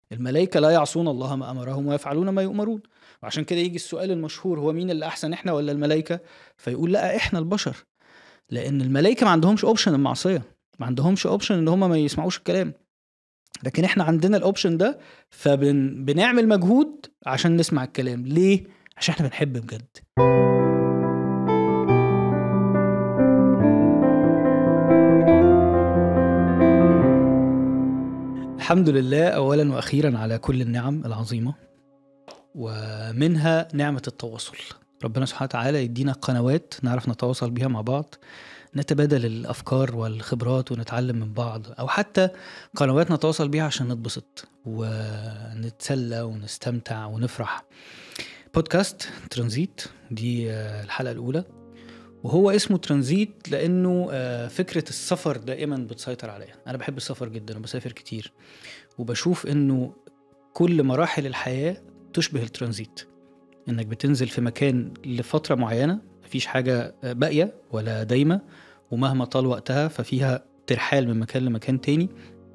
الملائكة لا يعصون الله ما أمرهم ويفعلون ما يؤمرون وعشان كده يجي السؤال المشهور هو مين اللي أحسن إحنا ولا الملائكة فيقول لا إحنا البشر لأن الملائكة ما عندهمش أوبشن المعصية ما عندهمش أوبشن إن هم ما يسمعوش الكلام لكن إحنا عندنا الأوبشن ده فبنعمل مجهود عشان نسمع الكلام ليه؟ عشان إحنا بنحب بجد الحمد لله اولا واخيرا على كل النعم العظيمه ومنها نعمه التواصل ربنا سبحانه وتعالى يدينا قنوات نعرف نتواصل بيها مع بعض نتبادل الافكار والخبرات ونتعلم من بعض او حتى قنوات نتواصل بيها عشان نتبسط ونتسلى ونستمتع ونفرح بودكاست ترانزيت دي الحلقه الاولى وهو اسمه ترانزيت لانه آه، فكره السفر دائما بتسيطر عليا انا بحب السفر جدا وبسافر كتير وبشوف انه كل مراحل الحياه تشبه الترانزيت انك بتنزل في مكان لفتره معينه مفيش حاجه باقيه ولا دايمه ومهما طال وقتها ففيها ترحال من مكان لمكان تاني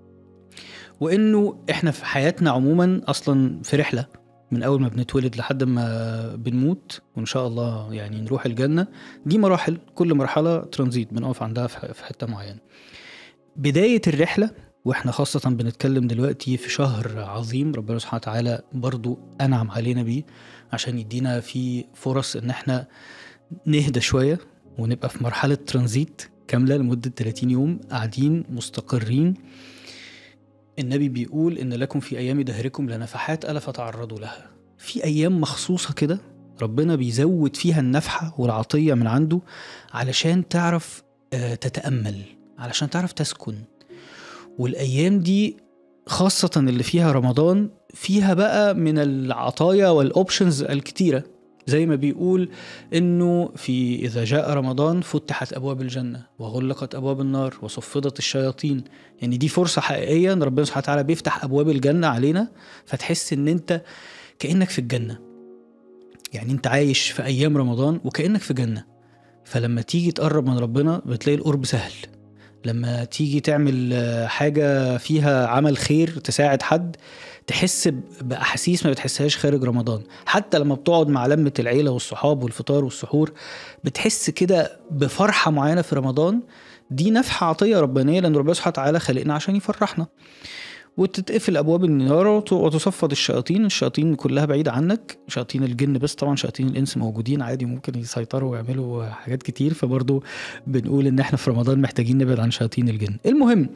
وانه احنا في حياتنا عموما اصلا في رحله من اول ما بنتولد لحد ما بنموت وان شاء الله يعني نروح الجنه دي مراحل كل مرحله ترانزيت بنقف عندها في حته معينه بدايه الرحله واحنا خاصة بنتكلم دلوقتي في شهر عظيم ربنا سبحانه وتعالى برضو أنعم علينا بيه عشان يدينا فيه فرص إن احنا نهدى شوية ونبقى في مرحلة ترانزيت كاملة لمدة 30 يوم قاعدين مستقرين النبي بيقول إن لكم في أيام دهركم لنفحات ألا فتعرضوا لها في أيام مخصوصة كده ربنا بيزود فيها النفحة والعطية من عنده علشان تعرف آه، تتأمل علشان تعرف تسكن والأيام دي خاصة اللي فيها رمضان فيها بقى من العطايا والأوبشنز الكتيرة زي ما بيقول انه في اذا جاء رمضان فتحت ابواب الجنه وغلقت ابواب النار وصفدت الشياطين يعني دي فرصه حقيقيه ان ربنا سبحانه وتعالى بيفتح ابواب الجنه علينا فتحس ان انت كانك في الجنه يعني انت عايش في ايام رمضان وكانك في جنه فلما تيجي تقرب من ربنا بتلاقي القرب سهل لما تيجي تعمل حاجه فيها عمل خير تساعد حد تحس باحاسيس ما بتحسهاش خارج رمضان حتى لما بتقعد مع لمه العيله والصحاب والفطار والسحور بتحس كده بفرحه معينه في رمضان دي نفحه عطيه ربانيه لان ربنا سبحانه وتعالى خلقنا عشان يفرحنا وتتقفل ابواب النار وتصفد الشياطين الشياطين كلها بعيده عنك شياطين الجن بس طبعا شياطين الانس موجودين عادي ممكن يسيطروا ويعملوا حاجات كتير فبرضه بنقول ان احنا في رمضان محتاجين نبعد عن شياطين الجن المهم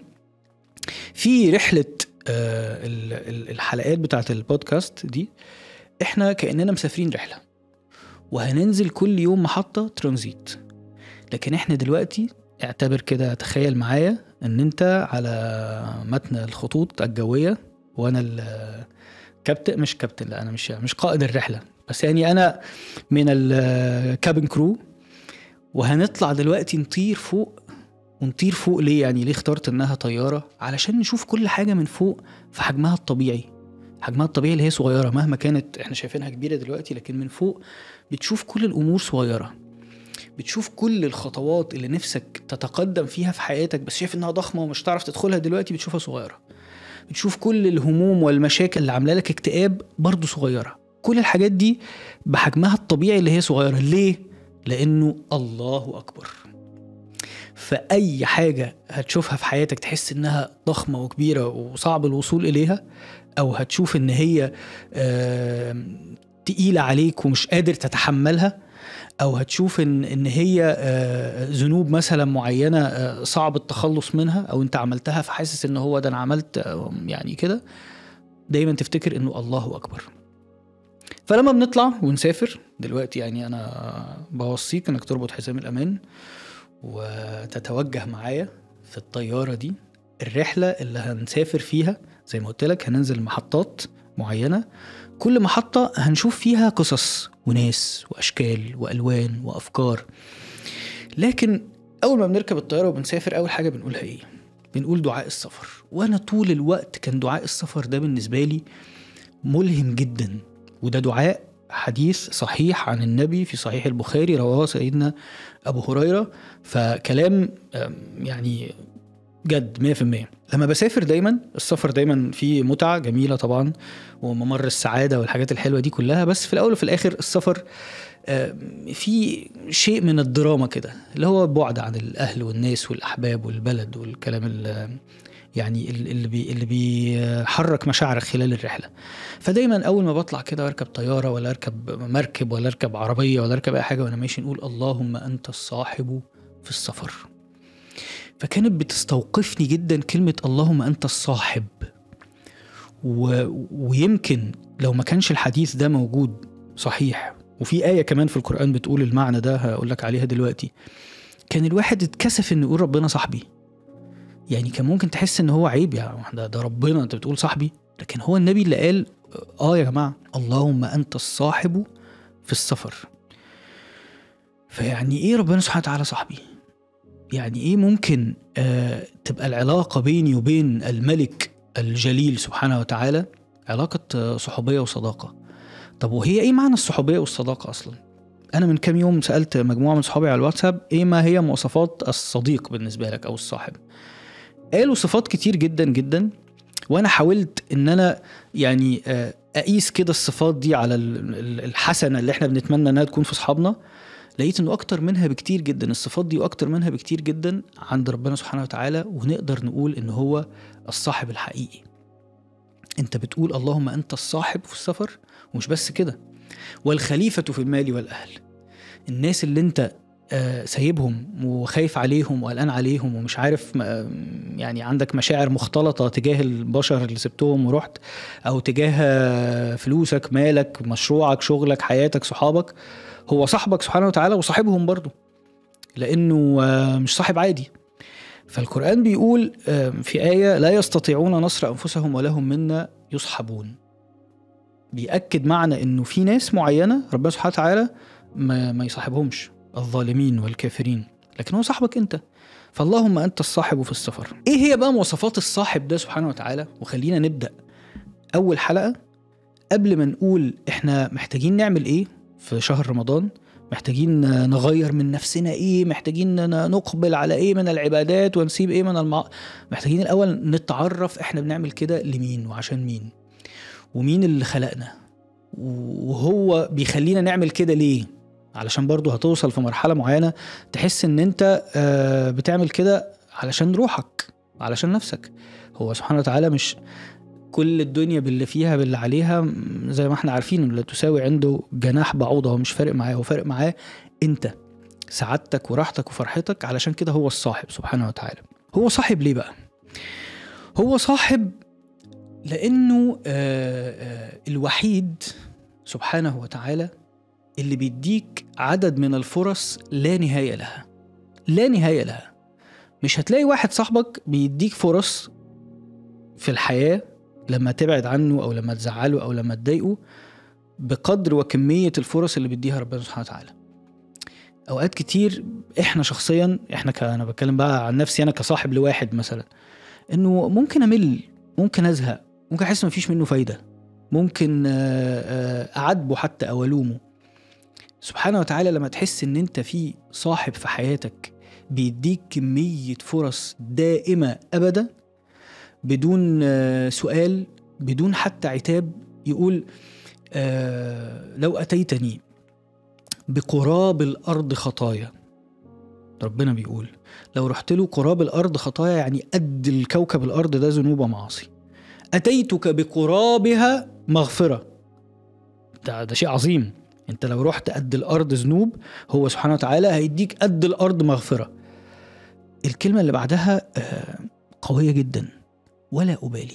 في رحله آه، الحلقات بتاعت البودكاست دي احنا كاننا مسافرين رحله وهننزل كل يوم محطه ترانزيت لكن احنا دلوقتي اعتبر كده تخيل معايا ان انت على متن الخطوط الجويه وانا الكابتن مش كابتن لا انا مش مش قائد الرحله بس يعني انا من الكابن كرو وهنطلع دلوقتي نطير فوق ونطير فوق ليه يعني ليه اخترت انها طياره علشان نشوف كل حاجه من فوق في حجمها الطبيعي حجمها الطبيعي اللي هي صغيره مهما كانت احنا شايفينها كبيره دلوقتي لكن من فوق بتشوف كل الامور صغيره بتشوف كل الخطوات اللي نفسك تتقدم فيها في حياتك بس شايف انها ضخمه ومش هتعرف تدخلها دلوقتي بتشوفها صغيره بتشوف كل الهموم والمشاكل اللي عامله لك اكتئاب برضه صغيره كل الحاجات دي بحجمها الطبيعي اللي هي صغيره ليه لانه الله اكبر فأي حاجة هتشوفها في حياتك تحس إنها ضخمة وكبيرة وصعب الوصول إليها أو هتشوف إن هي تقيلة عليك ومش قادر تتحملها او هتشوف ان ان هي ذنوب مثلا معينه صعب التخلص منها او انت عملتها فحاسس ان هو ده انا عملت يعني كده دايما تفتكر انه الله اكبر فلما بنطلع ونسافر دلوقتي يعني انا بوصيك انك تربط حزام الامان وتتوجه معايا في الطيارة دي الرحلة اللي هنسافر فيها زي ما قلت لك هننزل محطات معينة كل محطة هنشوف فيها قصص وناس وأشكال وألوان وأفكار لكن أول ما بنركب الطيارة وبنسافر أول حاجة بنقولها إيه؟ بنقول دعاء السفر وأنا طول الوقت كان دعاء السفر ده بالنسبة لي ملهم جدا وده دعاء حديث صحيح عن النبي في صحيح البخاري رواه سيدنا أبو هريرة فكلام يعني جد 100% لما بسافر دايما السفر دايما فيه متعه جميله طبعا وممر السعاده والحاجات الحلوه دي كلها بس في الاول وفي الاخر السفر آه، في شيء من الدراما كده اللي هو بعد عن الاهل والناس والاحباب والبلد والكلام ال- يعني ال- اللي بي اللي بيحرك مشاعرك خلال الرحله فدايما اول ما بطلع كده واركب طياره ولا اركب مركب ولا اركب عربيه ولا اركب اي حاجه وانا ماشي نقول اللهم انت الصاحب في السفر فكانت بتستوقفني جدا كلمه اللهم انت الصاحب و... ويمكن لو ما كانش الحديث ده موجود صحيح وفي آية كمان في القرآن بتقول المعنى ده هقول لك عليها دلوقتي كان الواحد اتكسف انه يقول ربنا صاحبي يعني كان ممكن تحس ان هو عيب يعني ده, ده ربنا انت بتقول صاحبي لكن هو النبي اللي قال اه يا جماعة اللهم انت الصاحب في السفر فيعني ايه ربنا سبحانه وتعالى صاحبي يعني ايه ممكن آه تبقى العلاقة بيني وبين الملك الجليل سبحانه وتعالى علاقة آه، صحوبية وصداقة طب وهي ايه معنى الصحوبية والصداقة اصلا انا من كام يوم سألت مجموعة من صحابي على الواتساب ايه ما هي مواصفات الصديق بالنسبة لك او الصاحب قالوا صفات كتير جدا جدا وانا حاولت ان انا يعني آه، اقيس كده الصفات دي على ال- ال- الحسنة اللي احنا بنتمنى انها تكون في اصحابنا لقيت انه اكتر منها بكتير جدا الصفات دي واكتر منها بكتير جدا عند ربنا سبحانه وتعالى ونقدر نقول ان هو الصاحب الحقيقي انت بتقول اللهم انت الصاحب في السفر ومش بس كده والخليفة في المال والأهل الناس اللي انت آه، سايبهم وخايف عليهم وقلقان عليهم ومش عارف ما- يعني عندك مشاعر مختلطة تجاه البشر اللي سبتهم ورحت أو تجاه آه، فلوسك مالك مشروعك شغلك حياتك صحابك هو صاحبك سبحانه وتعالى وصاحبهم برضه لأنه آه، مش صاحب عادي فالقرآن بيقول آه، في آية لا يستطيعون نصر أنفسهم ولهم منا يصحبون بيأكد معنى إنه في ناس معينة ربنا سبحانه وتعالى ما, ما يصاحبهمش الظالمين والكافرين لكن هو صاحبك أنت فاللهم أنت الصاحب في السفر إيه هي بقى مواصفات الصاحب ده سبحانه وتعالى وخلينا نبدأ أول حلقة قبل ما نقول إحنا محتاجين نعمل إيه في شهر رمضان محتاجين نغير من نفسنا ايه محتاجين ن- نقبل على ايه من العبادات ونسيب ايه من المع... محتاجين الاول نتعرف احنا بنعمل كده لمين وعشان مين ومين اللي خلقنا وهو بيخلينا نعمل كده ليه علشان برضو هتوصل في مرحلة معينة تحس ان انت آه، بتعمل كده علشان روحك علشان نفسك هو سبحانه وتعالى مش كل الدنيا باللي فيها باللي عليها م- زي ما احنا عارفين إنه لا تساوي عنده جناح بعوضة هو مش فارق معاه هو فارق معاه انت سعادتك وراحتك وفرحتك علشان كده هو الصاحب سبحانه وتعالى هو صاحب ليه بقى هو صاحب لانه آه، آه، الوحيد سبحانه وتعالى اللي بيديك عدد من الفرص لا نهايه لها لا نهايه لها مش هتلاقي واحد صاحبك بيديك فرص في الحياه لما تبعد عنه او لما تزعله او لما تضايقه بقدر وكميه الفرص اللي بيديها ربنا سبحانه وتعالى اوقات كتير احنا شخصيا احنا ك... انا بتكلم بقى عن نفسي انا كصاحب لواحد مثلا انه ممكن امل ممكن ازهق ممكن احس مفيش منه فايده ممكن آه، آه، اعاتبه حتى او الومه سبحانه وتعالى لما تحس ان انت في صاحب في حياتك بيديك كميه فرص دائمه ابدا بدون آه، سؤال بدون حتى عتاب يقول آه، لو اتيتني بقراب الارض خطايا ربنا بيقول لو رحت له قراب الارض خطايا يعني قد الكوكب الارض ده ذنوب ومعاصي اتيتك بقرابها مغفره ده, ده شيء عظيم انت لو رحت قد الارض ذنوب هو سبحانه وتعالى هيديك قد الارض مغفره الكلمه اللي بعدها آه، قويه جدا ولا ابالي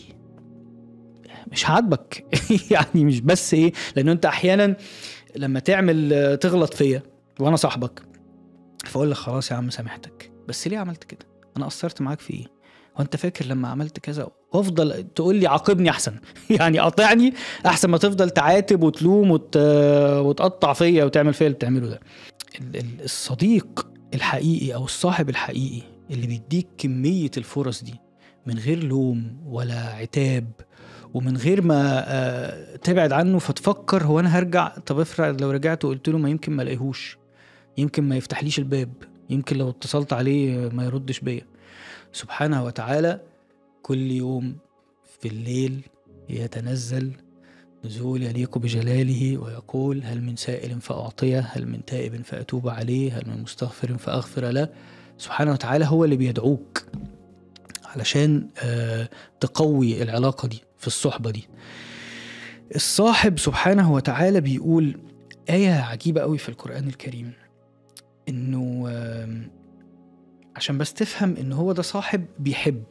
مش هعاتبك يعني مش بس ايه لانه انت احيانا لما تعمل آه، تغلط فيا وانا صاحبك فاقول لك خلاص يا عم سامحتك بس ليه عملت كده انا قصرت معاك في ايه هو انت فاكر لما عملت كذا وافضل تقول لي عاقبني احسن يعني قاطعني احسن ما تفضل تعاتب وتلوم وت... وتقطع فيا وتعمل فيا اللي بتعمله ده ال- ال- الصديق الحقيقي او الصاحب الحقيقي اللي بيديك كمية الفرص دي من غير لوم ولا عتاب ومن غير ما آه، تبعد عنه فتفكر هو انا هرجع طب افرض لو رجعت وقلت له ما يمكن ما الاقيهوش يمكن ما يفتحليش الباب يمكن لو اتصلت عليه ما يردش بيا سبحانه وتعالى كل يوم في الليل يتنزل نزول يليق بجلاله ويقول هل من سائل فأعطيه هل من تائب فأتوب عليه هل من مستغفر فأغفر له سبحانه وتعالى هو اللي بيدعوك علشان آه، تقوي العلاقة دي في الصحبة دي الصاحب سبحانه وتعالى بيقول آية عجيبة قوي في القرآن الكريم إنه آم، عشان بس تفهم إن هو ده صاحب بيحب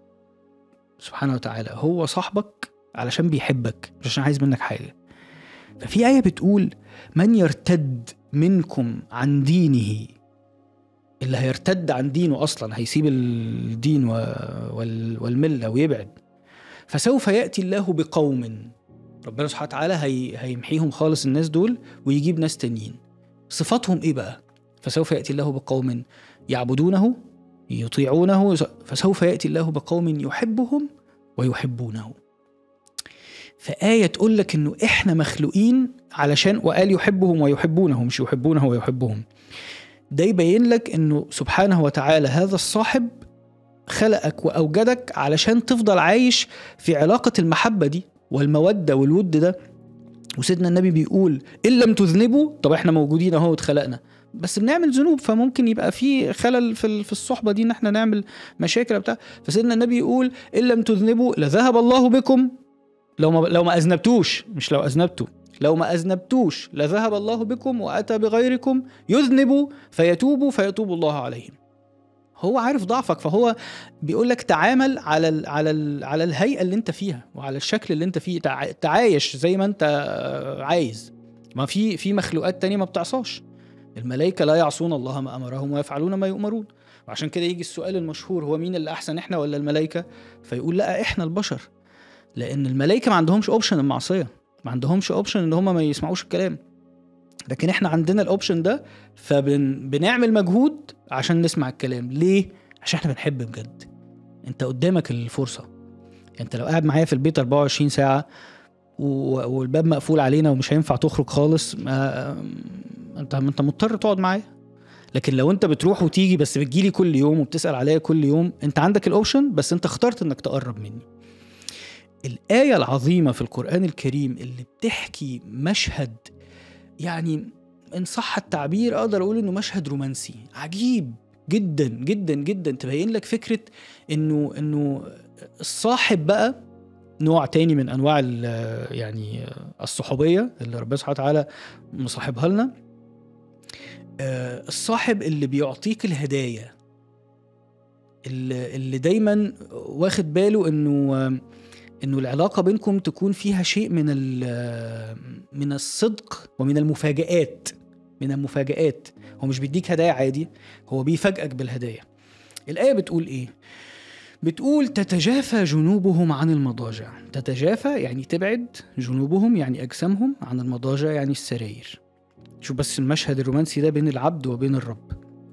سبحانه وتعالى هو صاحبك علشان بيحبك مش عشان عايز منك حاجة ففي آية بتقول من يرتد منكم عن دينه اللي هيرتد عن دينه أصلا هيسيب الدين و- وال- والملة ويبعد فسوف يأتي الله بقوم ربنا سبحانه وتعالى هي هيمحيهم خالص الناس دول ويجيب ناس تانيين صفاتهم ايه بقى فسوف يأتي الله بقوم يعبدونه يطيعونه فسوف يأتي الله بقوم يحبهم ويحبونه فآية تقول لك إنه إحنا مخلوقين علشان وقال يحبهم ويحبونه مش يحبونه ويحبهم ده يبين لك إنه سبحانه وتعالى هذا الصاحب خلقك وأوجدك علشان تفضل عايش في علاقة المحبة دي والمودة والود ده وسيدنا النبي بيقول إن لم تذنبوا طب إحنا موجودين أهو اتخلقنا بس بنعمل ذنوب فممكن يبقى في خلل في ال- في الصحبه دي ان احنا نعمل مشاكل بتاع فسيدنا النبي يقول ان لم تذنبوا لذهب الله بكم لو ما لو ما اذنبتوش مش لو اذنبتوا لو ما اذنبتوش لذهب الله بكم واتى بغيركم يذنبوا فيتوبوا فيتوب الله عليهم هو عارف ضعفك فهو بيقول لك تعامل على ال على ال على الهيئه اللي انت فيها وعلى الشكل اللي انت فيه تع- تعايش زي ما انت آه، عايز ما في في مخلوقات تانية ما بتعصاش الملائكة لا يعصون الله ما أمرهم ويفعلون ما يؤمرون وعشان كده يجي السؤال المشهور هو مين اللي أحسن إحنا ولا الملائكة فيقول لا إحنا البشر لأن الملائكة ما عندهمش أوبشن المعصية ما عندهمش أوبشن إن هم ما يسمعوش الكلام لكن إحنا عندنا الأوبشن ده فبنعمل مجهود عشان نسمع الكلام ليه؟ عشان إحنا بنحب بجد أنت قدامك الفرصة أنت لو قاعد معايا في البيت 24 ساعة و- والباب مقفول علينا ومش هينفع تخرج خالص ما انت انت مضطر تقعد معايا لكن لو انت بتروح وتيجي بس بتجيلي كل يوم وبتسال عليا كل يوم انت عندك الاوبشن بس انت اخترت انك تقرب مني الآية العظيمة في القرآن الكريم اللي بتحكي مشهد يعني إن صح التعبير أقدر أقول إنه مشهد رومانسي عجيب جدا جدا جدا تبين لك فكرة إنه إنه الصاحب بقى نوع تاني من أنواع ال- يعني الصحوبية اللي ربنا سبحانه وتعالى مصاحبها لنا آه، الصاحب اللي بيعطيك الهدايا اللي اللي دايما واخد باله انه آه، انه العلاقه بينكم تكون فيها شيء من ال- من الصدق ومن المفاجآت من المفاجآت هو مش بيديك هدايا عادي هو بيفاجئك بالهدايا الآية بتقول إيه؟ بتقول تتجافى جنوبهم عن المضاجع تتجافى يعني تبعد جنوبهم يعني أجسامهم عن المضاجع يعني السراير شوف بس المشهد الرومانسي ده بين العبد وبين الرب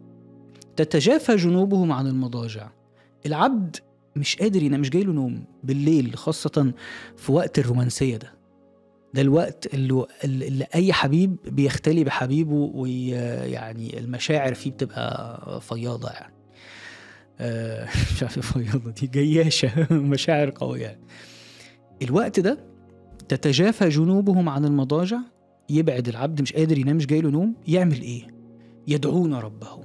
تتجافى جنوبهم عن المضاجع العبد مش قادر ينام مش جاي له نوم بالليل خاصة في وقت الرومانسية ده ده الوقت اللي, اللي أي حبيب بيختلي بحبيبه ويعني المشاعر فيه بتبقى فياضة يعني آه، مش عارف إيه فياضة دي جياشة مشاعر قوية يعني. الوقت ده تتجافى جنوبهم عن المضاجع يبعد العبد مش قادر ينام مش جاي له نوم يعمل ايه يدعون ربهم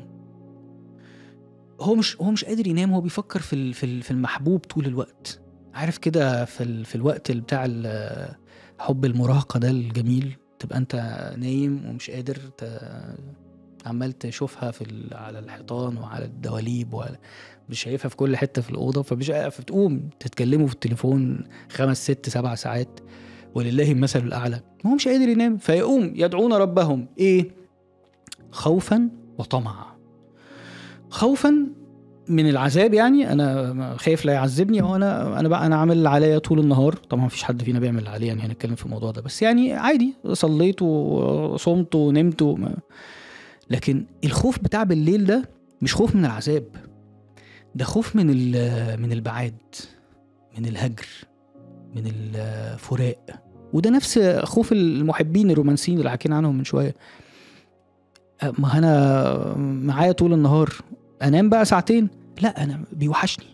هو مش هو مش قادر ينام هو بيفكر في ال- في ال- في المحبوب طول الوقت عارف كده في ال- في الوقت اللي بتاع ال- حب المراهقة ده الجميل تبقى انت نايم ومش قادر ت... عمال تشوفها في ال... على الحيطان وعلى الدواليب وعلى مش شايفها في كل حتة في الأوضة فمش فتقوم تتكلموا في التليفون خمس ست سبع ساعات ولله المثل الأعلى ما هو مش قادر ينام فيقوم يدعون ربهم إيه خوفا وطمعا خوفا من العذاب يعني انا خايف لا يعذبني او انا انا بقى انا عامل اللي عليا طول النهار طبعا مفيش حد فينا بيعمل اللي عليه يعني هنتكلم في الموضوع ده بس يعني عادي صليت وصمت ونمت وما لكن الخوف بتاع بالليل ده مش خوف من العذاب ده خوف من ال- من البعاد من الهجر من الفراق وده نفس خوف المحبين الرومانسيين اللي حكينا عنهم من شويه ما انا معايا طول النهار انام بقى ساعتين لا انا بيوحشني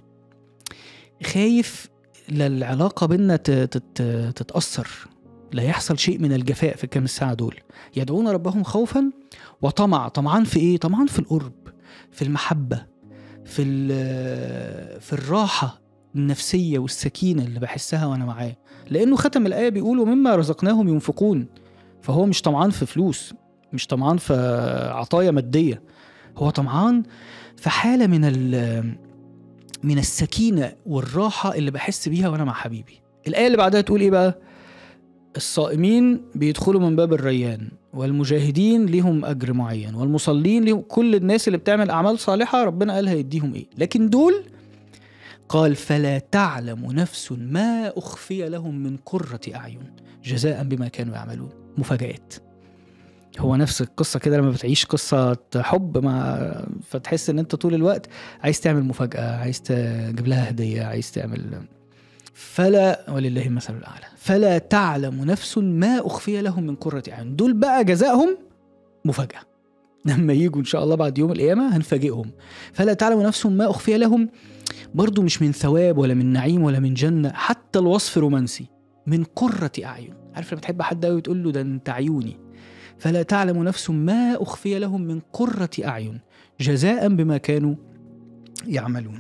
خايف للعلاقه بينا ت- تت- تتاثر لا يحصل شيء من الجفاء في الكام الساعه دول يدعون ربهم خوفا وطمع طمعان في ايه طمعان في القرب في المحبه في ال- في الراحه النفسيه والسكينه اللي بحسها وانا معاه لانه ختم الايه بيقول ومما رزقناهم ينفقون فهو مش طمعان في فلوس مش طمعان في عطايا ماديه هو طمعان في حاله من ال- من السكينه والراحه اللي بحس بيها وانا مع حبيبي الايه اللي بعدها تقول ايه بقى الصائمين بيدخلوا من باب الريان والمجاهدين ليهم اجر معين والمصلين ليهم كل الناس اللي بتعمل اعمال صالحه ربنا قال هيديهم ايه لكن دول قال فلا تعلم نفس ما اخفي لهم من قره اعين جزاء بما كانوا يعملون مفاجات هو نفس القصه كده لما بتعيش قصه حب مع فتحس ان انت طول الوقت عايز تعمل مفاجاه عايز تجيب لها هديه عايز تعمل فلا ولله المثل الاعلى فلا تعلم نفس ما اخفي لهم من قره اعين دول بقى جزائهم مفاجاه لما يجوا ان شاء الله بعد يوم القيامه هنفاجئهم فلا تعلم نفس ما اخفي لهم برضو مش من ثواب ولا من نعيم ولا من جنه حتى الوصف رومانسي من قره اعين عارف لما بتحب حد قوي تقول له ده انت عيوني فلا تعلم نفس ما اخفي لهم من قره اعين جزاء بما كانوا يعملون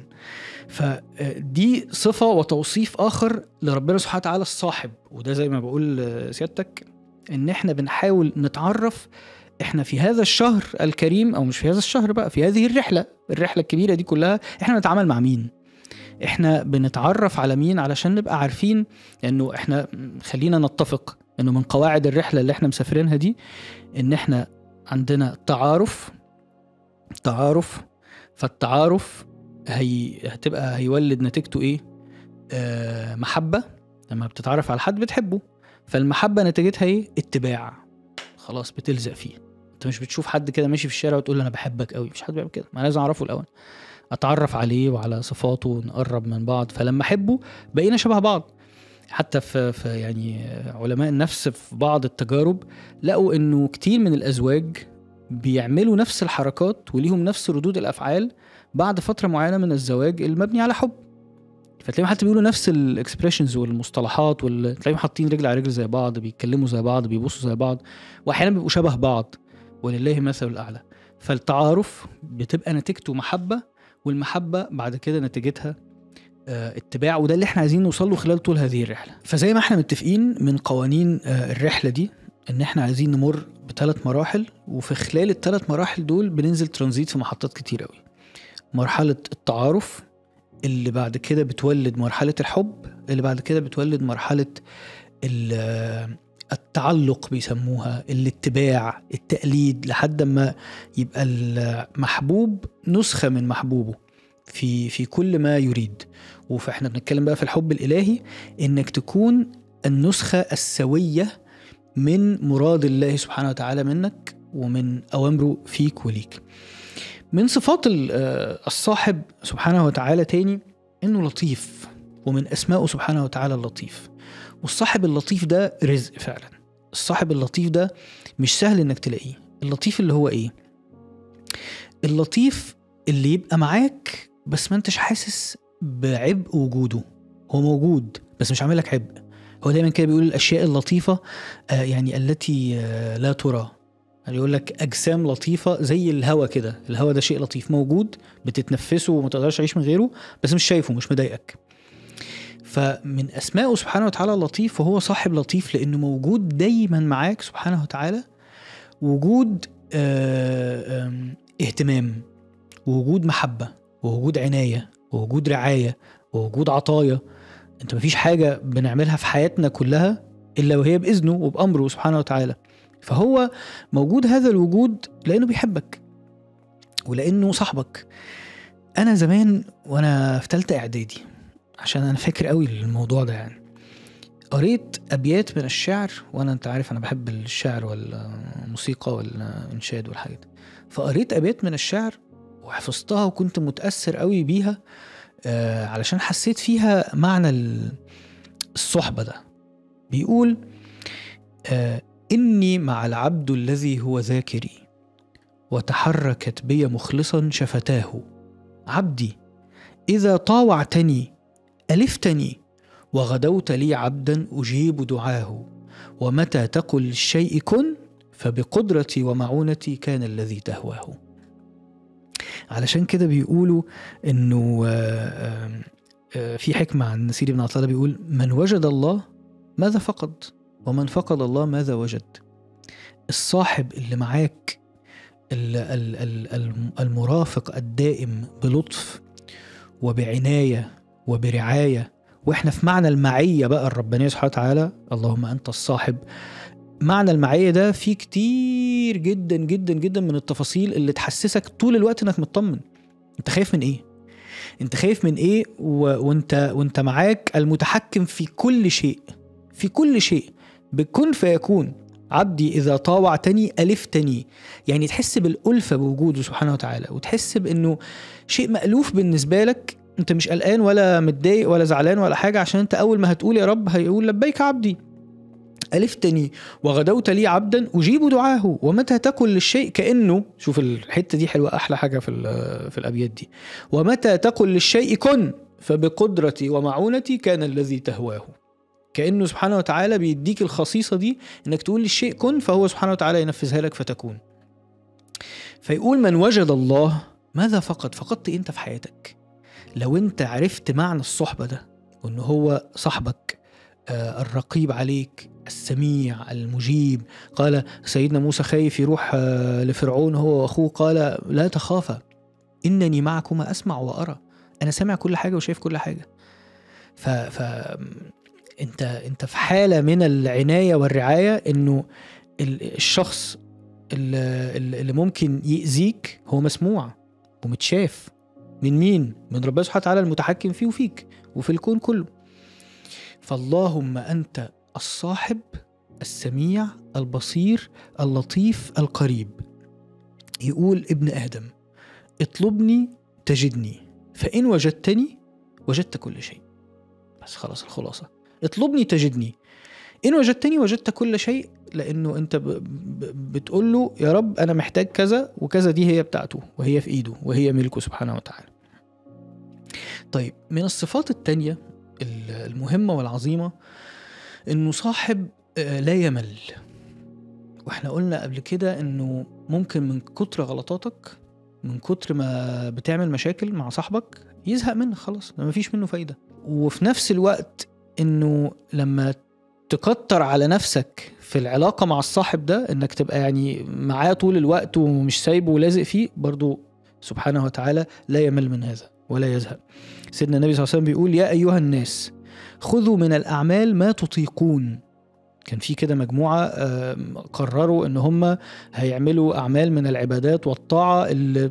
فدي صفة وتوصيف آخر لربنا سبحانه وتعالى الصاحب وده زي ما بقول سيادتك إن إحنا بنحاول نتعرف إحنا في هذا الشهر الكريم أو مش في هذا الشهر بقى في هذه الرحلة الرحلة الكبيرة دي كلها إحنا بنتعامل مع مين إحنا بنتعرف على مين علشان نبقى عارفين إنه إحنا خلينا نتفق إنه من قواعد الرحلة اللي إحنا مسافرينها دي إن إحنا عندنا تعارف تعارف فالتعارف هي هتبقى هيولد نتيجته ايه آه محبه لما بتتعرف على حد بتحبه فالمحبه نتيجتها ايه اتباع خلاص بتلزق فيه انت مش بتشوف حد كده ماشي في الشارع وتقول له انا بحبك قوي مش حد بيعمل كده ما أنا لازم اعرفه الاول اتعرف عليه وعلى صفاته ونقرب من بعض فلما احبه بقينا شبه بعض حتى في, في يعني علماء النفس في بعض التجارب لقوا انه كتير من الازواج بيعملوا نفس الحركات وليهم نفس ردود الافعال بعد فتره معينه من الزواج المبني على حب فتلاقيهم حتى بيقولوا نفس الاكسبريشنز والمصطلحات وال... تلاقيهم حاطين رجل على رجل زي بعض بيتكلموا زي بعض بيبصوا زي بعض واحيانا بيبقوا شبه بعض ولله المثل الاعلى فالتعارف بتبقى نتيجته محبه والمحبه بعد كده نتيجتها آه، اتباع وده اللي احنا عايزين نوصل له خلال طول هذه الرحله فزي ما احنا متفقين من قوانين آه، الرحله دي ان احنا عايزين نمر بثلاث مراحل وفي خلال الثلاث مراحل دول بننزل ترانزيت في محطات كتير قوي مرحله التعارف اللي بعد كده بتولد مرحله الحب اللي بعد كده بتولد مرحله ال- التعلق بيسموها الاتباع التقليد لحد ما يبقى المحبوب نسخه من محبوبه في في كل ما يريد فاحنا بنتكلم بقى في الحب الالهي انك تكون النسخه السويه من مراد الله سبحانه وتعالى منك ومن اوامره فيك وليك من صفات ال- آه، الصاحب سبحانه وتعالى تاني انه لطيف ومن اسمائه سبحانه وتعالى اللطيف والصاحب اللطيف ده رزق فعلا الصاحب اللطيف ده مش سهل انك تلاقيه اللطيف اللي هو ايه اللطيف اللي يبقى معاك بس ما انتش حاسس بعبء وجوده هو موجود بس مش عامل لك عبء هو دايما كده بيقول الاشياء اللطيفه آه يعني التي آه لا ترى يعني يقول لك اجسام لطيفه زي الهوا كده الهوا ده شيء لطيف موجود بتتنفسه وما تقدرش تعيش من غيره بس مش شايفه مش مضايقك فمن اسمائه سبحانه وتعالى اللطيف وهو صاحب لطيف لانه موجود دايما معاك سبحانه وتعالى وجود آه، آم، اهتمام ووجود محبه ووجود عنايه ووجود رعايه ووجود عطايا انت مفيش حاجه بنعملها في حياتنا كلها الا وهي باذنه وبامره سبحانه وتعالى فهو موجود هذا الوجود لانه بيحبك ولانه صاحبك انا زمان وانا في ثالثه اعدادي عشان انا فاكر قوي الموضوع ده يعني قريت ابيات من الشعر وانا انت عارف انا بحب الشعر والموسيقى والانشاد والحاجات دي. فقريت ابيات من الشعر وحفظتها وكنت متاثر قوي بيها آه علشان حسيت فيها معنى ال- الصحبه ده بيقول آه اني مع العبد الذي هو ذاكري وتحركت بي مخلصا شفتاه عبدي إذا طاوعتني ألفتني وغدوت لي عبدا أجيب دعاه ومتى تقل للشيء كن فبقدرتي ومعونتي كان الذي تهواه علشان كده بيقولوا انه آه، آه، في حكمة عن سيدي بن عطلة بيقول من وجد الله ماذا فقد ومن فقد الله ماذا وجد الصاحب اللي معاك المرافق الدائم بلطف وبعناية وبرعاية واحنا في معنى المعية بقى الربانية سبحانه وتعالى اللهم أنت الصاحب معنى المعية ده فيه كتير جدا جدا جدا من التفاصيل اللي تحسسك طول الوقت انك مطمن انت خايف من ايه انت خايف من ايه و... وانت وانت معاك المتحكم في كل شيء في كل شيء بكن فيكون عبدي إذا طاوعتني ألفتني يعني تحس بالألفة بوجوده سبحانه وتعالى وتحس بأنه شيء مألوف بالنسبة لك أنت مش قلقان ولا متضايق ولا زعلان ولا حاجة عشان أنت أول ما هتقول يا رب هيقول لبيك عبدي ألفتني وغدوت لي عبدا أجيب دعاه ومتى تكن للشيء كأنه شوف الحتة دي حلوة أحلى حاجة في, في الأبيات دي ومتى تكن للشيء كن فبقدرتي ومعونتي كان الذي تهواه كانه سبحانه وتعالى بيديك الخصيصه دي انك تقول للشيء كن فهو سبحانه وتعالى ينفذها لك فتكون فيقول من وجد الله ماذا فقد فقدت انت في حياتك لو انت عرفت معنى الصحبه ده وان هو صاحبك آه الرقيب عليك السميع المجيب قال سيدنا موسى خايف يروح آه لفرعون هو واخوه قال لا تخافا انني معكما اسمع وارى انا سامع كل حاجه وشايف كل حاجه ف, ف انت انت في حاله من العنايه والرعايه انه الشخص اللي ممكن يأذيك هو مسموع ومتشاف من مين؟ من ربنا سبحانه وتعالى المتحكم فيه وفيك وفي الكون كله. فاللهم انت الصاحب السميع البصير اللطيف القريب. يقول ابن ادم اطلبني تجدني فان وجدتني وجدت كل شيء. بس خلاص الخلاصه اطلبني تجدني إن وجدتني وجدت كل شيء لأنه أنت بتقول له يا رب أنا محتاج كذا وكذا دي هي بتاعته وهي في إيده وهي ملكه سبحانه وتعالى طيب من الصفات التانية المهمة والعظيمة إنه صاحب آه، لا يمل واحنا قلنا قبل كده انه ممكن من كتر غلطاتك من كتر ما بتعمل مشاكل مع صاحبك يزهق منك خلاص ما فيش منه فايدة وفي نفس الوقت انه لما تكتر على نفسك في العلاقة مع الصاحب ده انك تبقى يعني معاه طول الوقت ومش سايبه ولازق فيه برضو سبحانه وتعالى لا يمل من هذا ولا يزهق سيدنا النبي صلى الله عليه وسلم بيقول يا أيها الناس خذوا من الأعمال ما تطيقون كان في كده مجموعة قرروا ان هم هيعملوا اعمال من العبادات والطاعة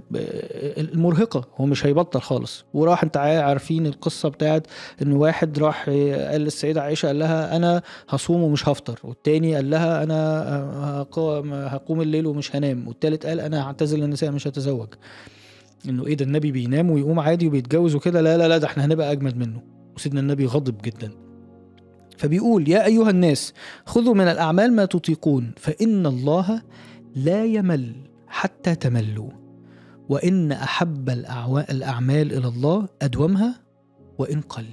المرهقة هو مش هيبطل خالص وراح انت عارفين القصة بتاعت ان واحد راح قال للسيدة عائشة قال لها انا هصوم ومش هفطر والتاني قال لها انا هقوم الليل ومش هنام والتالت قال انا هعتزل النساء مش هتزوج انه ايه ده النبي بينام ويقوم عادي وبيتجوز وكده لا لا لا ده احنا هنبقى اجمد منه وسيدنا النبي غضب جدا فبيقول يا أيها الناس خذوا من الأعمال ما تطيقون فإن الله لا يمل حتى تملوا وإن أحب الأعمال إلى الله أدومها وإن قل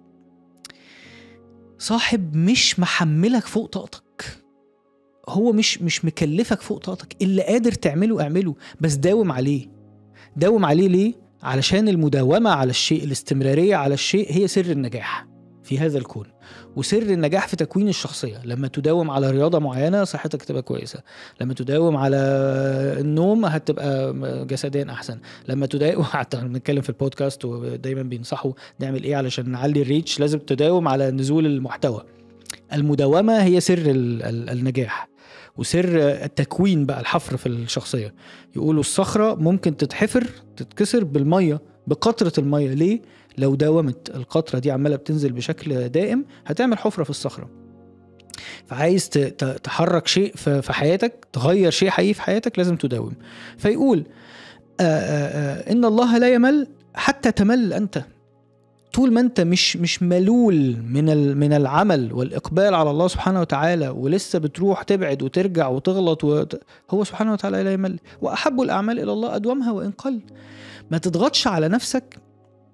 صاحب مش محملك فوق طاقتك هو مش مش مكلفك فوق طاقتك اللي قادر تعمله اعمله بس داوم عليه داوم عليه ليه علشان المداومة على الشيء الاستمرارية على الشيء هي سر النجاح في هذا الكون وسر النجاح في تكوين الشخصية لما تداوم على رياضة معينة صحتك تبقى كويسة لما تداوم على النوم هتبقى جسديا أحسن لما تداوم حتى بنتكلم في البودكاست ودايما بينصحوا نعمل إيه علشان نعلي الريتش لازم تداوم على نزول المحتوى المداومة هي سر النجاح وسر التكوين بقى الحفر في الشخصية يقولوا الصخرة ممكن تتحفر تتكسر بالمية بقطرة المية ليه؟ لو داومت القطرة دي عمالة بتنزل بشكل دائم هتعمل حفرة في الصخرة فعايز تحرك شيء في حياتك تغير شيء حقيقي في حياتك لازم تداوم فيقول آآ آآ إن الله لا يمل حتى تمل أنت طول ما انت مش مش ملول من من العمل والاقبال على الله سبحانه وتعالى ولسه بتروح تبعد وترجع وتغلط وت... هو سبحانه وتعالى لا يمل واحب الاعمال الى الله ادومها وان قل ما تضغطش على نفسك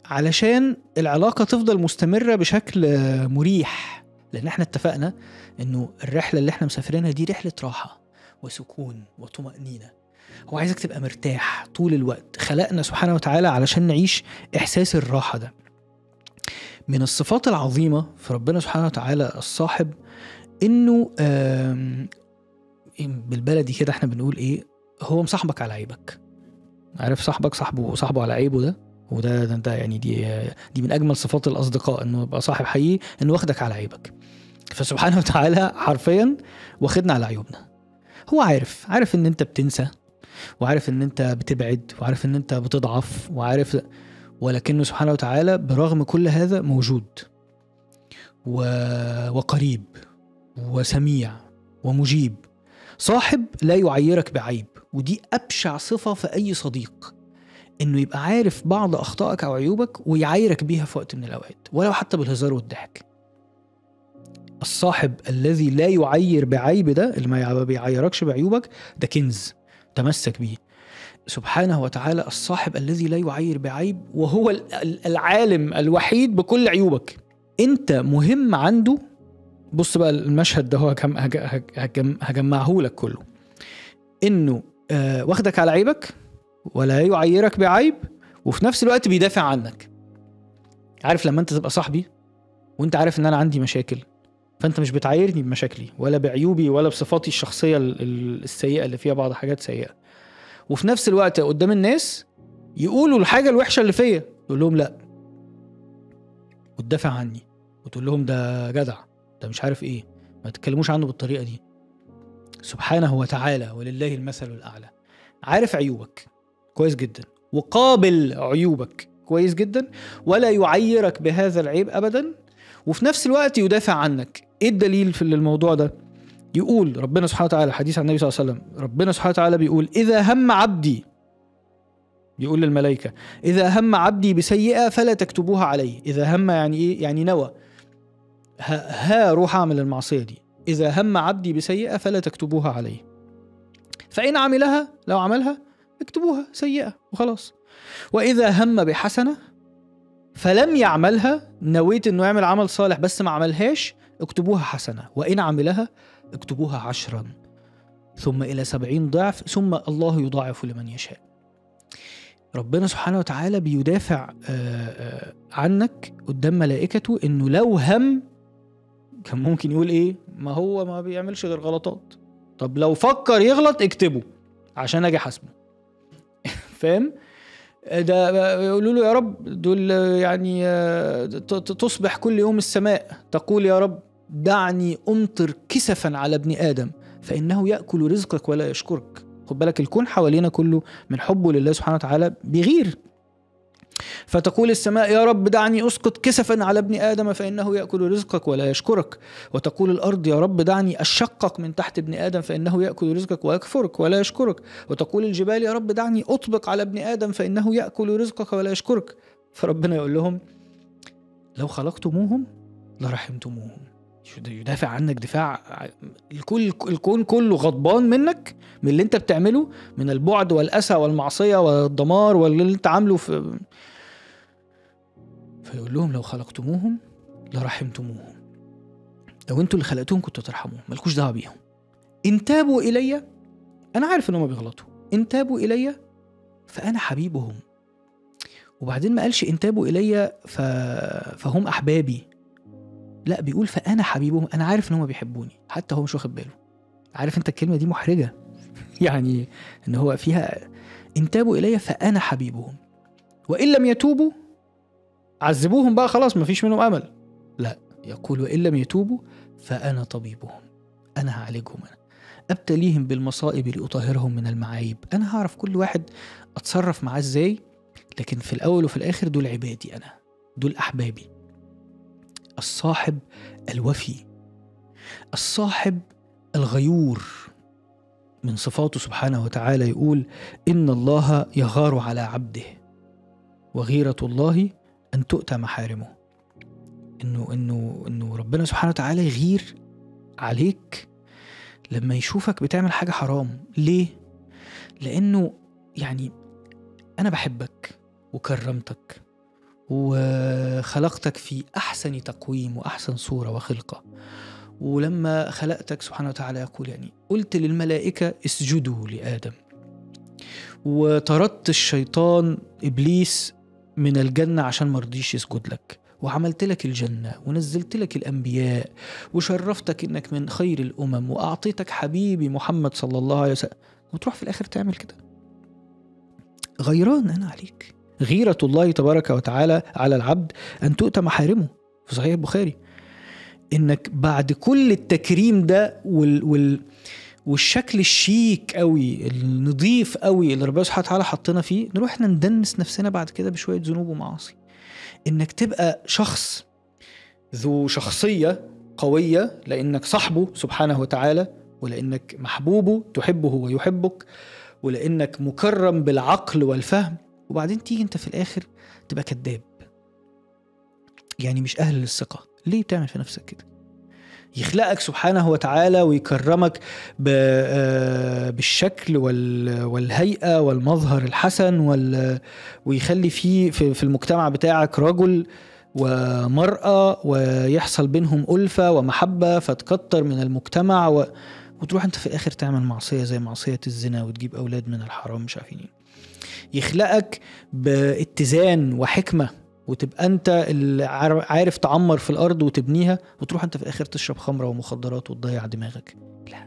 علشان العلاقة تفضل مستمرة بشكل آه، مريح لأن احنا اتفقنا إنه الرحلة اللي احنا مسافرينها دي رحلة راحة وسكون وطمأنينة هو عايزك تبقى مرتاح طول الوقت خلقنا سبحانه وتعالى علشان نعيش إحساس الراحة ده من الصفات العظيمة في ربنا سبحانه وتعالى الصاحب إنه آم، بالبلدي كده احنا بنقول إيه هو مصاحبك على عيبك عارف صاحبك صاحبه صاحبه على عيبه ده وده ده, ده يعني دي دي من اجمل صفات الاصدقاء انه يبقى صاحب حقيقي انه واخدك على عيبك فسبحانه وتعالى حرفيا واخدنا على عيوبنا هو عارف عارف ان انت بتنسى وعارف ان انت بتبعد وعارف ان انت بتضعف وعارف ولكنه سبحانه وتعالى برغم كل هذا موجود و... وقريب وسميع ومجيب صاحب لا يعيرك بعيب ودي ابشع صفه في اي صديق انه يبقى عارف بعض اخطائك او عيوبك ويعايرك بيها في وقت من الاوقات ولو حتى بالهزار والضحك الصاحب الذي لا يعير بعيب ده اللي ما بيعيركش بعيوبك ده كنز تمسك بيه سبحانه وتعالى الصاحب الذي لا يعير بعيب وهو ال- ال- العالم الوحيد بكل عيوبك انت مهم عنده بص بقى المشهد ده هو هجم هج- هج- هجم هجمعه لك كله انه آه واخدك على عيبك ولا يعيرك بعيب وفي نفس الوقت بيدافع عنك عارف لما انت تبقى صاحبي وانت عارف ان انا عندي مشاكل فانت مش بتعايرني بمشاكلي ولا بعيوبي ولا بصفاتي الشخصيه ال- ال- السيئه اللي فيها بعض حاجات سيئه وفي نفس الوقت قدام الناس يقولوا الحاجه الوحشه اللي فيا تقول لهم لا وتدافع عني وتقول لهم ده جدع ده مش عارف ايه ما تتكلموش عنه بالطريقه دي سبحانه وتعالى ولله المثل الاعلى عارف عيوبك كويس جدا وقابل عيوبك كويس جدا ولا يعيرك بهذا العيب ابدا وفي نفس الوقت يدافع عنك ايه الدليل في الموضوع ده يقول ربنا سبحانه وتعالى حديث عن النبي صلى الله عليه وسلم ربنا سبحانه وتعالى بيقول اذا هم عبدي بيقول للملائكه اذا هم عبدي بسيئه فلا تكتبوها عليه اذا هم يعني ايه يعني نوى ها, ها روح اعمل المعصيه دي اذا هم عبدي بسيئه فلا تكتبوها عليه فان عملها لو عملها اكتبوها سيئه وخلاص واذا هم بحسنه فلم يعملها نويت انه يعمل عمل صالح بس ما عملهاش اكتبوها حسنه وان عملها اكتبوها عشرا ثم الى سبعين ضعف ثم الله يضاعف لمن يشاء ربنا سبحانه وتعالى بيدافع آه، آه، عنك قدام ملائكته انه لو هم كان ممكن يقول ايه ما هو ما بيعملش غير غلطات طب لو فكر يغلط اكتبه عشان اجي احاسبه فاهم ده يقولوا له يا رب دول يعني آه، ت- ت- تصبح كل يوم السماء تقول يا رب دعني امطر كسفا على ابن ادم فانه ياكل رزقك ولا يشكرك خد بالك الكون حوالينا كله من حبه لله سبحانه وتعالى بيغير فتقول السماء يا رب دعني اسقط كسفا على ابن ادم فانه ياكل رزقك ولا يشكرك وتقول الارض يا رب دعني اشقق من تحت ابن ادم فانه ياكل رزقك ويكفرك ولا يشكرك وتقول الجبال يا رب دعني اطبق على ابن ادم فانه ياكل رزقك ولا يشكرك فربنا يقول لهم لو خلقتموهم لرحمتموهم يدافع عنك دفاع الكل الكون كله غضبان منك من اللي انت بتعمله من البعد والاسى والمعصيه والدمار واللي انت عامله في فيقول لهم لو خلقتموهم لرحمتموهم لو انتوا اللي خلقتوهم كنتوا ترحموهم مالكوش دعوه بيهم ان تابوا الي انا عارف ان هم بيغلطوا ان تابوا الي فانا حبيبهم وبعدين ما قالش ان تابوا الي ف... فهم احبابي لا بيقول فانا حبيبهم انا عارف ان هم بيحبوني حتى هو مش واخد باله عارف انت الكلمه دي محرجه يعني ان هو فيها ان تابوا الي فانا حبيبهم وان لم يتوبوا عذبوهم بقى خلاص مفيش منهم امل لا يقول وان لم يتوبوا فانا طبيبهم انا هعالجهم انا ابتليهم بالمصائب لاطهرهم من المعايب انا هعرف كل واحد اتصرف معاه ازاي لكن في الاول وفي الاخر دول عبادي انا دول احبابي الصاحب الوفي الصاحب الغيور من صفاته سبحانه وتعالى يقول ان الله يغار على عبده وغيره الله ان تؤتى محارمه انه انه انه ربنا سبحانه وتعالى يغير عليك لما يشوفك بتعمل حاجه حرام ليه لانه يعني انا بحبك وكرمتك وخلقتك في احسن تقويم واحسن صوره وخلقه ولما خلقتك سبحانه وتعالى يقول يعني قلت للملائكه اسجدوا لادم وطردت الشيطان ابليس من الجنه عشان ما رضيش يسجد لك وعملت لك الجنه ونزلت لك الانبياء وشرفتك انك من خير الامم واعطيتك حبيبي محمد صلى الله عليه وسلم وتروح في الاخر تعمل كده غيران انا عليك غيرة الله تبارك وتعالى على العبد أن تؤتى محارمه في صحيح البخاري إنك بعد كل التكريم ده وال, وال والشكل الشيك قوي النظيف قوي اللي ربنا سبحانه وتعالى حطنا فيه نروح احنا ندنس نفسنا بعد كده بشويه ذنوب ومعاصي انك تبقى شخص ذو شخصيه قويه لانك صاحبه سبحانه وتعالى ولانك محبوبه تحبه ويحبك ولانك مكرم بالعقل والفهم وبعدين تيجي انت في الاخر تبقى كذاب يعني مش اهل للثقه ليه بتعمل في نفسك كده يخلقك سبحانه وتعالى ويكرمك بالشكل والهيئه والمظهر الحسن ويخلي فيه في المجتمع بتاعك رجل ومرأة ويحصل بينهم ألفة ومحبة فتكتر من المجتمع و... وتروح انت في الاخر تعمل معصية زي معصية الزنا وتجيب أولاد من الحرام مش عارفين ايه يخلقك باتزان وحكمة وتبقى انت اللي عارف تعمر في الارض وتبنيها وتروح انت في الاخر تشرب خمره ومخدرات وتضيع دماغك لا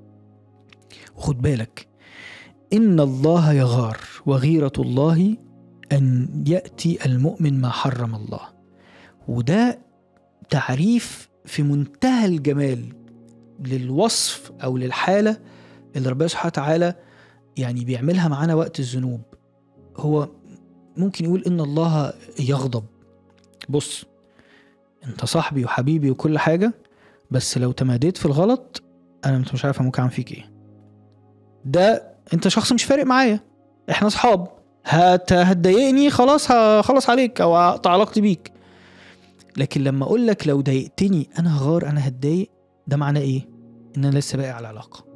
وخد بالك ان الله يغار وغيره الله ان ياتي المؤمن ما حرم الله وده تعريف في منتهى الجمال للوصف او للحاله اللي ربنا سبحانه وتعالى يعني بيعملها معانا وقت الذنوب هو ممكن يقول ان الله يغضب بص انت صاحبي وحبيبي وكل حاجه بس لو تماديت في الغلط انا انت مش عارف ممكن اعمل فيك ايه ده انت شخص مش فارق معايا احنا اصحاب هت هتضايقني خلاص هخلص عليك او اقطع علاقتي بيك لكن لما اقول لك لو ضايقتني انا هغار انا هتضايق ده معناه ايه ان انا لسه باقي على العلاقه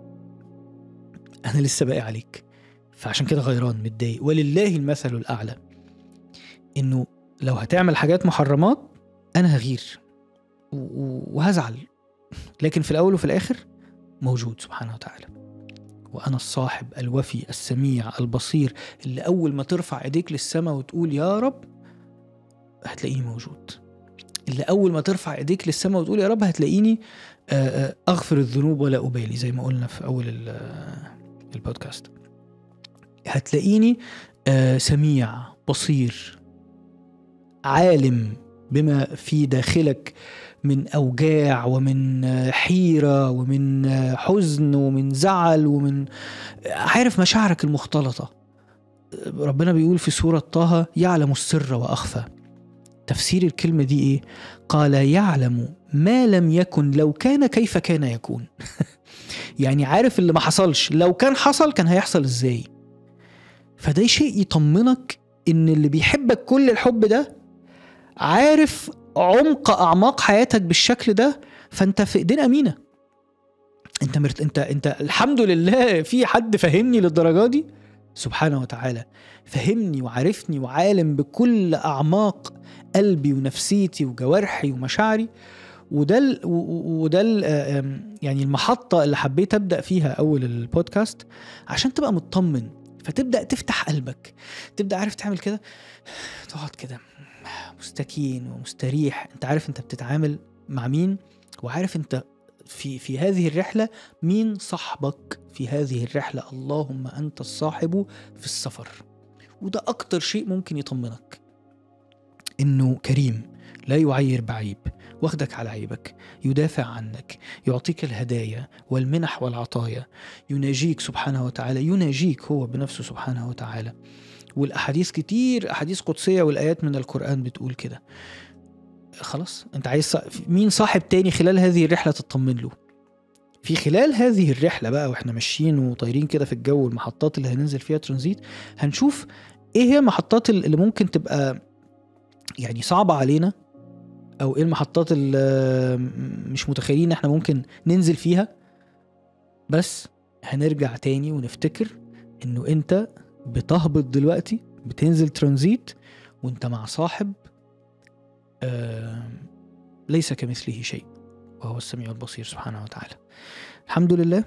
انا لسه باقي عليك فعشان كده غيران متضايق ولله المثل الاعلى انه لو هتعمل حاجات محرمات انا هغير وهزعل لكن في الاول وفي الاخر موجود سبحانه وتعالى وانا الصاحب الوفي السميع البصير اللي اول ما ترفع ايديك للسماء وتقول يا رب هتلاقيني موجود اللي اول ما ترفع ايديك للسماء وتقول يا رب هتلاقيني اغفر الذنوب ولا ابالي زي ما قلنا في اول البودكاست هتلاقيني سميع بصير عالم بما في داخلك من اوجاع ومن حيره ومن حزن ومن زعل ومن عارف مشاعرك المختلطه ربنا بيقول في سوره طه يعلم السر واخفى تفسير الكلمه دي ايه قال يعلم ما لم يكن لو كان كيف كان يكون يعني عارف اللي ما حصلش لو كان حصل كان هيحصل ازاي فده شيء يطمنك ان اللي بيحبك كل الحب ده عارف عمق اعماق حياتك بالشكل ده فانت في ايدين امينه انت مرت... انت انت الحمد لله في حد فهمني للدرجه دي سبحانه وتعالى فهمني وعارفني وعالم بكل اعماق قلبي ونفسيتي وجوارحي ومشاعري وده ال وده ال يعني المحطه اللي حبيت ابدا فيها اول البودكاست عشان تبقى مطمن فتبدا تفتح قلبك تبدا عارف تعمل كده تقعد كده مستكين ومستريح انت عارف انت بتتعامل مع مين وعارف انت في في هذه الرحله مين صاحبك في هذه الرحله اللهم انت الصاحب في السفر وده اكتر شيء ممكن يطمنك انه كريم لا يعير بعيب واخدك على عيبك يدافع عنك يعطيك الهدايا والمنح والعطايا يناجيك سبحانه وتعالى يناجيك هو بنفسه سبحانه وتعالى والاحاديث كتير احاديث قدسيه والايات من القران بتقول كده خلاص انت عايز مين صاحب تاني خلال هذه الرحله تطمن له في خلال هذه الرحله بقى واحنا ماشيين وطايرين كده في الجو المحطات اللي هننزل فيها ترانزيت هنشوف ايه هي المحطات اللي ممكن تبقى يعني صعبه علينا او ايه المحطات اللي مش متخيلين احنا ممكن ننزل فيها بس هنرجع تاني ونفتكر انه انت بتهبط دلوقتي بتنزل ترانزيت وانت مع صاحب آه، ليس كمثله شيء وهو السميع البصير سبحانه وتعالى الحمد لله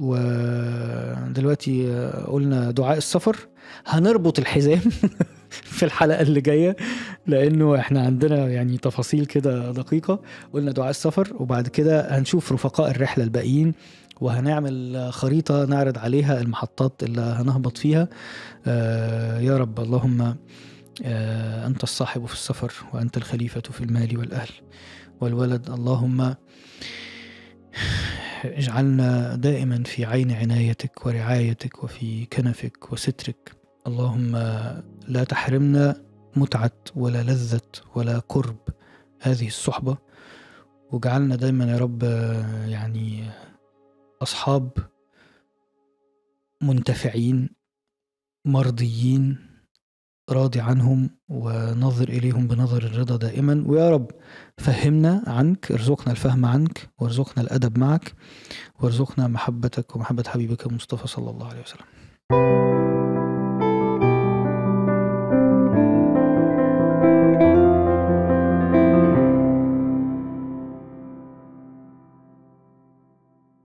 ودلوقتي آه، قلنا دعاء السفر هنربط الحزام في الحلقة اللي جاية لأنه احنا عندنا يعني تفاصيل كده دقيقة قلنا دعاء السفر وبعد كده هنشوف رفقاء الرحلة الباقيين وهنعمل خريطة نعرض عليها المحطات اللي هنهبط فيها آه يا رب اللهم آه أنت الصاحب في السفر وأنت الخليفة في المال والأهل والولد اللهم اجعلنا دائما في عين عنايتك ورعايتك وفي كنفك وسترك اللهم لا تحرمنا متعة ولا لذة ولا قرب هذه الصحبة واجعلنا دايما يا رب آه، يعني أصحاب منتفعين مرضيين راضي عنهم ونظر إليهم بنظر الرضا دائما ويا رب فهمنا عنك ارزقنا الفهم عنك وارزقنا الأدب معك وارزقنا محبتك ومحبة حبيبك المصطفى صلى الله عليه وسلم